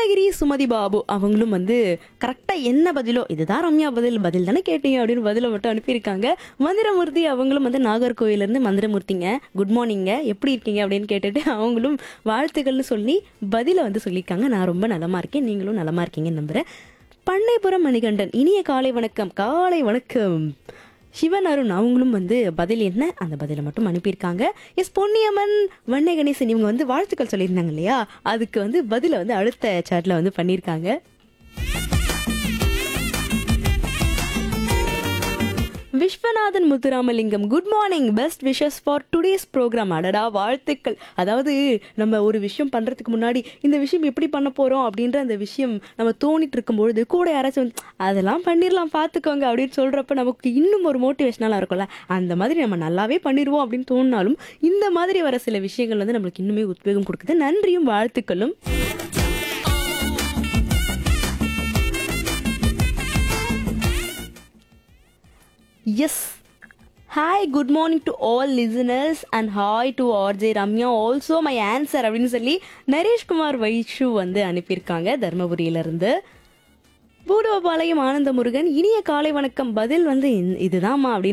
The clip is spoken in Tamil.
நீலகிரி சுமதி பாபு அவங்களும் வந்து கரெக்டாக என்ன பதிலோ இதுதான் ரம்யா பதில் பதில் தானே கேட்டீங்க அப்படின்னு பதிலை மட்டும் அனுப்பியிருக்காங்க மந்திரமூர்த்தி அவங்களும் வந்து நாகர்கோவிலேருந்து மந்திரமூர்த்திங்க குட் மார்னிங்க எப்படி இருக்கீங்க அப்படின்னு கேட்டுட்டு அவங்களும் வாழ்த்துக்கள்னு சொல்லி பதிலை வந்து சொல்லியிருக்காங்க நான் ரொம்ப நலமா இருக்கேன் நீங்களும் நலமா இருக்கீங்கன்னு நம்புறேன் பண்ணைபுரம் மணிகண்டன் இனிய காலை வணக்கம் காலை வணக்கம் சிவன் அருண் அவங்களும் வந்து பதில் என்ன அந்த பதிலை மட்டும் அனுப்பியிருக்காங்க எஸ் பொன்னியம்மன் வண்ணை கணேசன் இவங்க வந்து வாழ்த்துக்கள் சொல்லியிருந்தாங்க இல்லையா அதுக்கு வந்து பதிலை வந்து அடுத்த சாட்ல வந்து பண்ணியிருக்காங்க Viswanathan Muthuramalingam good morning best wishes for today's programme அடடா வாழ்த்துக்கள் அதாவது நம்ம ஒரு விஷயம் பண்ணுறதுக்கு முன்னாடி இந்த விஷயம் எப்படி பண்ண போகிறோம் அப்படின்ற அந்த விஷயம் நம்ம தோணிட்டு இருக்கும்பொழுது கூட யாராச்சும் வந்து, அதெல்லாம் பண்ணிடலாம் பார்த்துக்கோங்க அப்படின்னு சொல்கிறப்ப நமக்கு இன்னும் ஒரு மோட்டிவேஷனலாக இருக்கும்ல அந்த மாதிரி நம்ம நல்லாவே பண்ணிடுவோம் அப்படின்னு தோணினாலும் இந்த மாதிரி வர சில விஷயங்கள் வந்து நம்மளுக்கு இன்னுமே உத்வேகம் கொடுக்குது நன்றியும் வாழ்த்துக்களும் yes hi good morning to all listeners and hi to RJ Ramya also my answer அப்படின்னு சொல்லி நரேஷ்குமார் வைஷு வந்து அனுப்பியிருக்காங்க தருமபுரியிலிருந்து பூடோபாளையம் ஆனந்த முருகன் இனிய காலை வணக்கம் பதில் வந்து இந்த- இதுதாம்மா அப்படின்னு